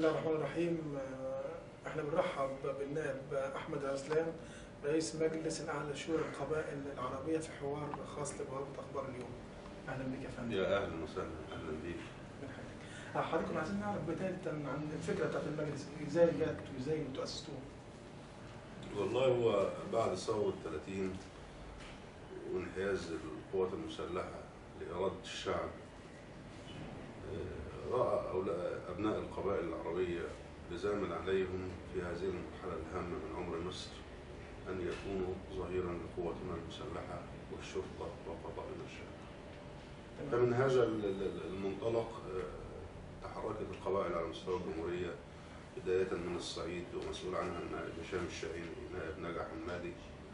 الله الرحمن الرحيم آه، احنا بنرحب بالنائب احمد غزلان رئيس مجلس الاعلى لشؤون القبائل العربيه في حوار خاص لبوابه اخبار اليوم. اهلا بك يا فندم. يا اهلا وسهلا اهلا بيك من حضرتك. آه، حضرتك كنا عايزين نعرف بدايه عن الفكره بتاعت المجلس ازاي جت وازاي انتوا اسستوه؟ والله هو بعد ثورة 30 وانحياز القوات المسلحة لإرادة الشعب آه، رأى أولاء أبناء القبائل العربية لزاما عليهم في هذه المرحلة الهامة من عمر مصر أن يكونوا ظهيرا لقواتنا المسلحة والشرطة وقضائنا الشعب فمن هذا ال- ال- المنطلق آه، تحركت القبائل على مستوى الجمهورية بداية من الصعيد ومسؤول عنها النائب هشام الشاهيني نائب نجع حمادي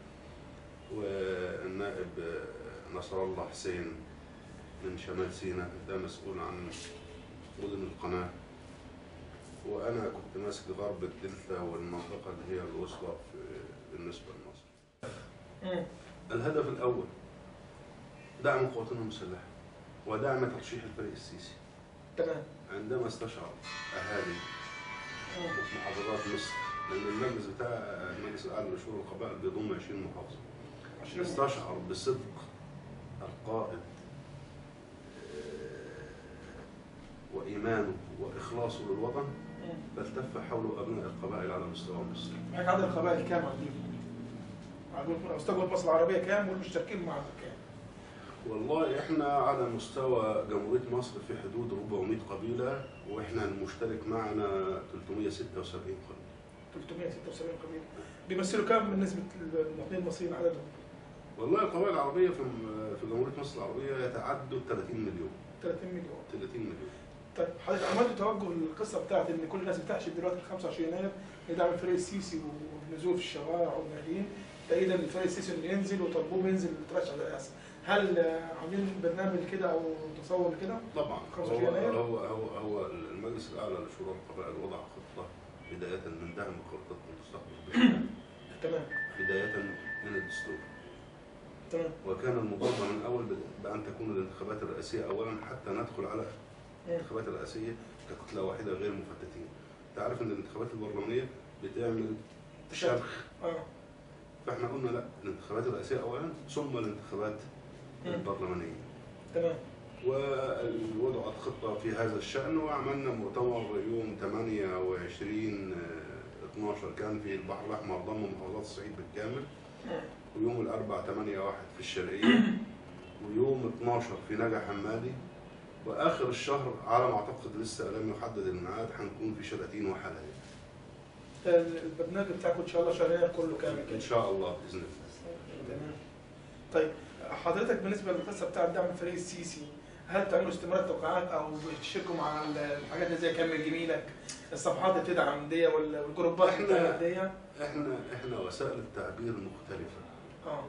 والنائب آه، نصر الله حسين من شمال سيناء ده مسؤول عن مدن القناة وأنا كنت ماسك غرب الدلتا والمنطقة اللي هي الوسطى في- بالنسبة لمصر مم. الهدف الأول دعم قواتنا المسلحة ودعم ترشيح الفريق السيسي تمام. عندما استشعر أهالي مم. محافظات مصر لأن المجلس بتاع المجلس الأعلى لشؤون القبائل بيضم 20 محافظة عشان استشعر بصدق القائد آه، وإيمانه وإخلاصه للوطن مم. فالتف حوله أبناء القبائل على مستوى مصر حضرتك عدد القبائل كام عندكم؟ عندكم مستوى مصر العربيه كام والمشتركين معنا كام؟ والله احنا على مستوى جمهورية مصر في حدود 400 قبيلة واحنا المشترك معنا 376 قبيلة 376 قبيله. بيمثلوا كام من نسبه المواطنين المصريين عددهم؟ والله القبائل العربية في في جمهورية مصر العربية يتعدوا 30 مليون 30 مليون. 30 مليون طيب حضرتك عملت توجه للقصه بتاعت ان كل الناس بتحشد دلوقتي ال 25 يناير لدعم الفريق السيسي والنزول في الشوارع والميادين تأييدا للفريق السيسي انه ينزل وطلبوه ينزل يترشح للرئاسه. هل آه، عاملين برنامج كده او تصور كده؟ طبعا 25 هو يناير؟ هو هو هو المجلس الاعلى لشورى القبائل وضع خطه بدايه من دعم خطه المستقبل بالشارع، تمام بدايه من الدستور تمام وكان المطالبه من اول بد- بان تكون الانتخابات الرئاسيه اولا حتى ندخل على مم. الانتخابات الرئاسيه ككتله واحده غير مفتتين. تعرف ان الانتخابات البرلمانيه بتعمل شرخ اه فاحنا قلنا لا الانتخابات الرئاسيه اولا ثم الانتخابات مم. البرلمانيه. تمام ووضعت خطة في هذا الشأن وعملنا مؤتمر يوم 28 آه، 12 كان في البحر الأحمر ضم محافظات الصعيد بالكامل مم. ويوم الأربع 8 واحد في الشرقية ويوم 12 في نجع حمادي وآخر الشهر على ما أعتقد لسه لم يحدد الميعاد هنكون في شلاتين وحلايب البرنامج بتاعكم ان شاء الله شهر يناير كله كامل كده إن شاء الله بإذن الله تمام طيب حضرتك بالنسبه للقصه بتاعت دعم الفريق السيسي هل تعملوا استمارات توقيعات او بتشتركوا مع الحاجات اللي زي كمل جميلك الصفحات اللي بتدعم دي ولا والجروبات اللي إحنا- بتعمل دي إحنا إحنا وسائل التعبير مختلفة اه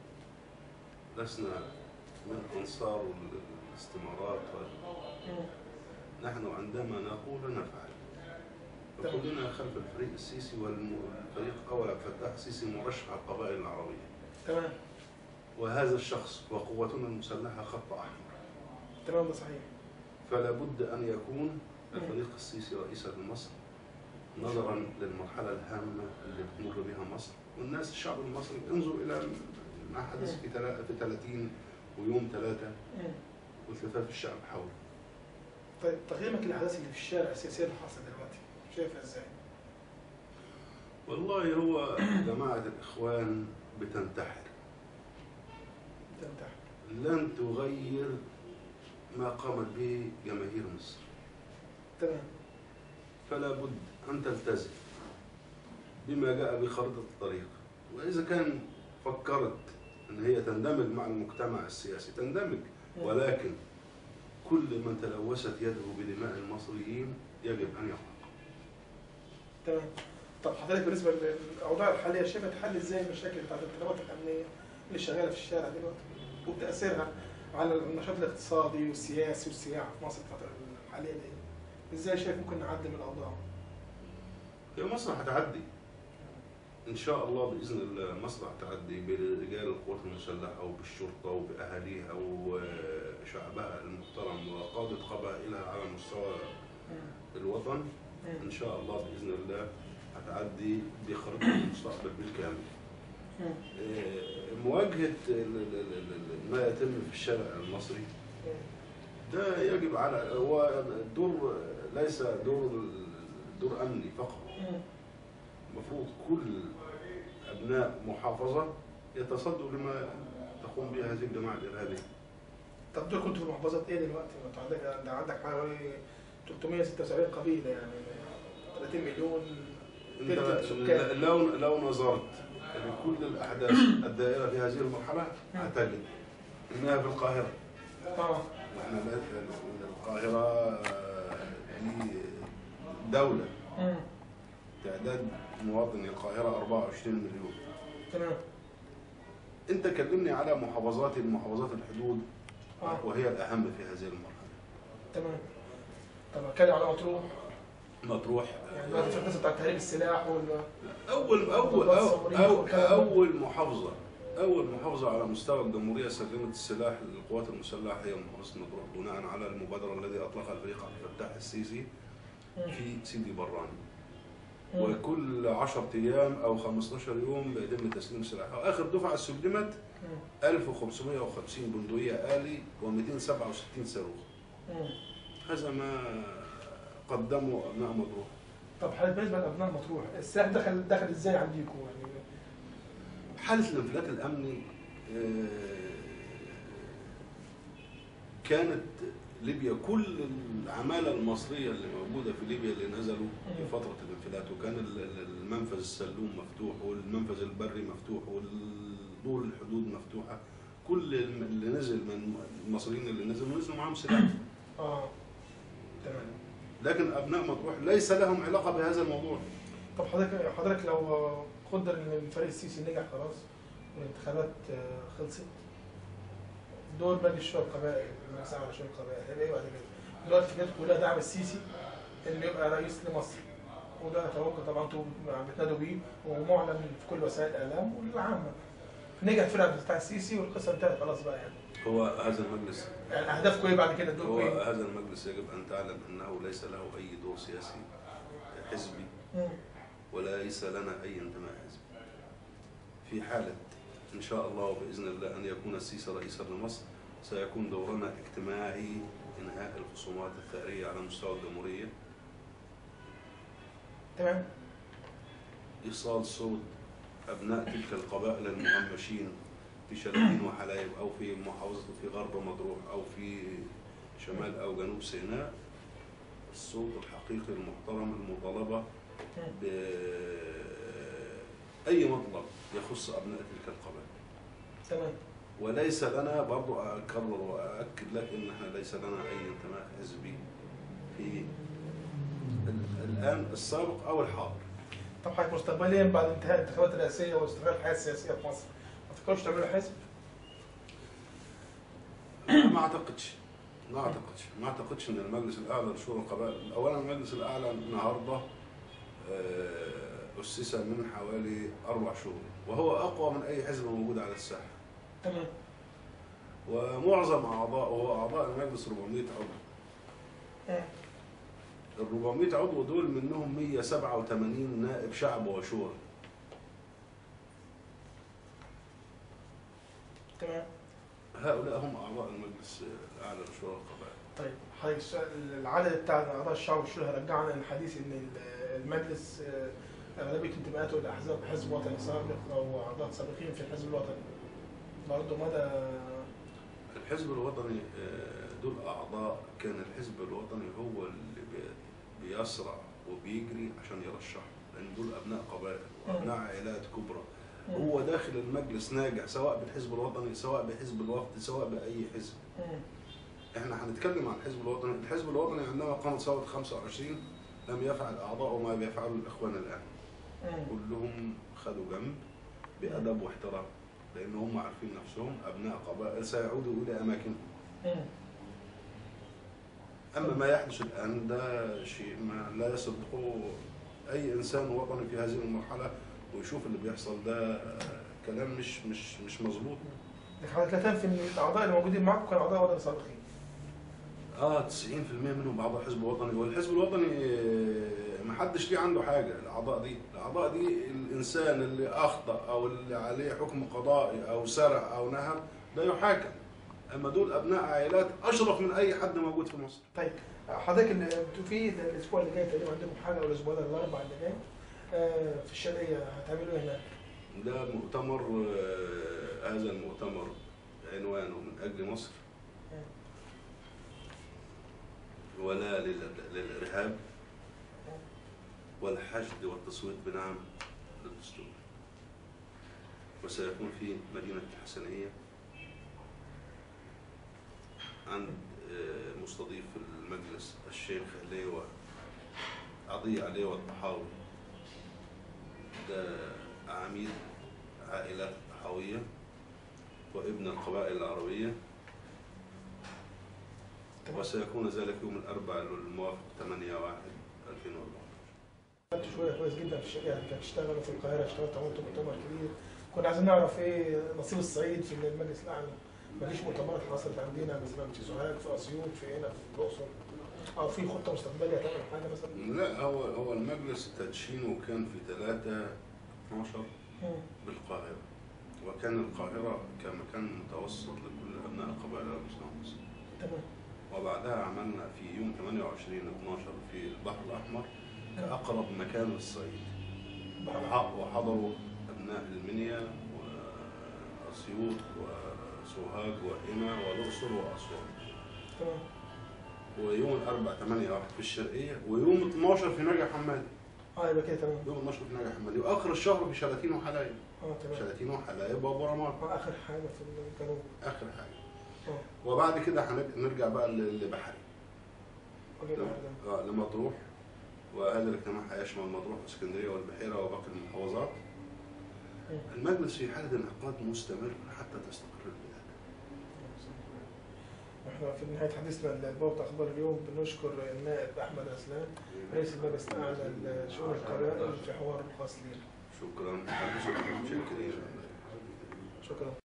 لسنا من أنصار الاستمارات مم. نحن عندما نقول نفعل تمام. وكلنا خلف الفريق السيسي والفريق أول عبد الفتاح السيسي مرشح القبائل العربية تمام وهذا الشخص وقوتنا المسلحة خط أحمر تمام ده صحيح فلا بد أن يكون الفريق السيسي رئيسا لمصر نظرا للمرحلة الهامة اللي بتمر بها مصر والناس الشعب المصري انظر إلى ما حدث في تلا- في 30 ويوم ثلاثة مم. والتفاف الشعب حوله طيب تقييمك للاحداث اللي في الشارع السياسيه اللي حاصله دلوقتي شايفها ازاي؟ والله هو جماعة الإخوان بتنتحر تنتهي لن تغير ما قامت به جماهير مصر تمام فلا بد أن تلتزم بما جاء بخارطة الطريق وإذا كان فكرت أن هي تندمج مع المجتمع السياسي تندمج مم. ولكن كل من تلوثت يده بدماء المصريين يجب أن يحرق تمام طب حضرتك بالنسبه للاوضاع الحاليه شايفها تحل ازاي المشاكل بتاعت الانتخابات الامنيه اللي شغاله في الشارع دلوقتي وتاثيرها على النشاط الاقتصادي والسياسي والسياحه في مصر الفتره الحاليه دي ازاي شايف ممكن نعدل من الاوضاع؟ هي مصر هتعدي إن شاء الله بإذن الله مصر هتعدي برجال القوات المسلحة وبالشرطة وبأهاليها وشعبها المحترم وقادة قبائلها على مستوى الوطن ان شاء الله باذن الله هتعدي بخريطه المستقبل بالكامل مم. آه، مواجهه ال- ال- ال- ال- ما يتم في الشارع المصري ده يجب على هو دور ليس دور دور امني فقط مم. المفروض كل ابناء محافظه يتصدوا لما تقوم به هذه الجماعه الارهابيه طب دول كنتوا في محافظات ايه دلوقتي؟ ما انت عندك انت عندك حوالي 376 قبيله يعني 30 مليون انت تلت السكان. لو لو نظرت لكل الاحداث الدائره في هذه المرحله هتجد انها في القاهره اه احنا لا- القاهره آه، دي دوله مم. تعداد مواطني القاهره 24 مليون تمام انت كلمني على محافظات المحافظات الحدود اه وهي الاهم في هذه المرحله تمام طب اتكلم على مطروح مطروح يعني دلوقتي في القصه بتاعت تهريب السلاح وال اول اول أول, أول, أول محافظة أول محافظة على مستوى الجمهورية سلمت السلاح للقوات المسلحة هي محافظة مطروح بناء على المبادرة الذي أطلقها الفريق عبد الفتاح السيسي في سيدي براني وكل 10 أيام أو 15 يوم بيتم تسليم سلاح آخر دفعة سلمت 1550 بندقية آلي و267 صاروخ هذا ما قدمه أبناء مطروح طب حضرتك بالنسبه لابناء مطروح السلاح دخل دخل ازاي عندكم يعني حالة الانفلات الأمني آه، كانت ليبيا كل العمالة المصرية اللي موجودة في ليبيا اللي نزلوا في فترة الانفلات وكان ال- ال- المنفذ السلوم مفتوح والمنفذ البري مفتوح ودور الحدود مفتوحة كل الم- اللي نزل من المصريين اللي نزلوا نزلوا معاهم سلاح اه تمام لكن أبناء مطروح ليس لهم علاقة بهذا الموضوع طب حضرتك حضرتك لو قدر ان الفريق السيسي نجح خلاص والانتخابات آه، خلصت دور مجلس شورى القبائل المجلس على شورى القبائل هيبقى ايه بعد كده؟ دلوقتي الناس كلها دعم السيسي انه يبقى رئيس لمصر وده اتوقع طبعا انتوا بتنادوا بيه ومعلن في كل وسائل الاعلام والعامه نجح الفرقه بتاع السيسي والقصه انتهت خلاص بقى يعني هو هذا المجلس يعني اهدافكم ايه بعد كده هو تدوركم ايه؟ هذا المجلس يجب أن تعلم أنه ليس له أي دور سياسي حزبي مم. وليس لنا أي انتماء حزبي في حالة إن شاء الله وبإذن الله أن يكون السيسي رئيسا لمصر سيكون دورنا اجتماعي إنهاء الخصومات الثأرية على مستوى الجمهورية تمام إيصال صوت أبناء تلك القبائل المهمشين في شلاتين وحلايب أو في محافظة في غرب مطروح أو في شمال أو جنوب سيناء الصوت الحقيقي المحترم المطالبة بأي مطلب يخص أبناء تلك القبائل تمام وليس لنا برضو أكرر وأؤكد لك إن إحنا ليس لنا أي انتماء حزبي في ال- الآن السابق أو الحاضر طب حضرتك مستقبليا بعد انتهاء الانتخابات الرئاسيه واستقرار الحياه السياسيه في مصر ما تفكروش تعملوا حزب؟ ما اعتقدش ما اعتقدش ما اعتقدش ان المجلس الاعلى لشورى القبائل اولا المجلس الاعلى النهارده آه، اسس من حوالي اربع شهور وهو اقوى من اي حزب موجود على الساحه تمام ومعظم اعضائه هو اعضاء المجلس 400 عضو مم. ال 400 عضو دول منهم 187 نائب شعب وشورى تمام هؤلاء هم اعضاء المجلس الاعلى لشورى القبائل طيب حضرتك السؤال- العدد بتاع اعضاء الشعب والشورى هيرجعنا للحديث ان ال- المجلس آه، اغلبيه انتماءاته لاحزاب حزب وطني سابق او اعضاء سابقين في الحزب الوطني برضه مدى الحزب الوطني آه، دول أعضاء كان الحزب الوطني هو اللي بي- بيسرع وبيجري عشان يرشح لأن دول أبناء قبائل وأبناء عائلات كبرى هو داخل المجلس ناجح سواء بالحزب الوطني سواء بحزب الوفد سواء بأي حزب مم. احنا هنتكلم عن الحزب الوطني الحزب الوطني عندما قامت ثورة 25 لم يفعل أعضاؤه ما بيفعله الإخوان الآن مم. كلهم خدوا جنب بأدب واحترام لأن هم عارفين نفسهم أبناء قبائل سيعودوا إلى أماكنهم مم. أما ما يحدث الآن ده شيء ما لا يصدقه أي إنسان وطني في هذه المرحلة ويشوف اللي بيحصل ده آه، كلام مش مش مش مظبوط لكن حضرتك لا تنفي ان الاعضاء اللي موجودين معاكم كانوا اعضاء وطني سابقين اه 90% منهم اعضاء حزب وطني والحزب الوطني آه، ما حدش ليه عنده حاجه الاعضاء دي الاعضاء دي الانسان اللي اخطا او اللي عليه حكم قضائي او سرق او نهب ده يحاكم اما دول ابناء عائلات اشرف من اي حد موجود في مصر طيب حضرتك اللي انتوا في الاسبوع اللي جاي تقريبا عندكم حاجه او الاسبوع ده الاربع اللي جاي آه، في الشرقيه هتعملوا ايه هناك؟ ده مؤتمر آه، هذا المؤتمر عنوانه من اجل مصر ولا لل- للارهاب والحشد والتصويت بنعم للدستور وسيكون في مدينة الحسنية عند آه، مستضيف المجلس الشيخ اللواء عضي عليه الطحاوي ده عميد عائلات الطحاوية وابن القبائل العربية تمام. وسيكون ذلك يوم الأربعاء الموافق 8 1 2014 اشتغلت شويه كويس جدا في الشرقيه يعني كانت تشتغلوا في القاهره اشتغلت عملت مؤتمر كبير كنا عايزين نعرف ايه نصيب الصعيد في المجلس الاعلى مفيش مؤتمرات حصلت عندنا مثلا في سوهاج في اسيوط في هنا في الاقصر او في خطه مستقبليه تعمل حاجه مثلا لا هو هو المجلس تدشينه كان في 3 12 بالقاهرة وكان القاهرة كمكان متوسط لكل أبناء القبائل على مستوى مصر تمام وبعدها عملنا في يوم 28 12 في البحر الأحمر كأقرب مكان للصعيد وح- وحضروا أبناء المنيا وأسيوط وسوهاج وقنا والأقصر وأسوان تمام ويوم الأربع 8 واحد في الشرقية ويوم 12 في نجع حمادي اه يبقى كده تمام يوم 12 في نجع حمادي وآخر الشهر في شلاتين وحلايب اه تمام شلاتين وحلايب وأبو رماد اه اخر حاجه في الجنوب آخر حاجة اه وبعد كده هنرجع نرجع بقى ل- لبحري وجه البحر ده. آه، لمطروح وهذا الاجتماع هيشمل مطروح واسكندريه والبحيره وباقي المحافظات مم. المجلس في حاله انعقاد مستمر حتى تستقر البلاد احنا في نهايه حديثنا لبوابه اخبار اليوم بنشكر النائب احمد اسلام رئيس المجلس الاعلى لشؤون القبائل في حوار خاص لينا شكرا شكرا شكرا شكرا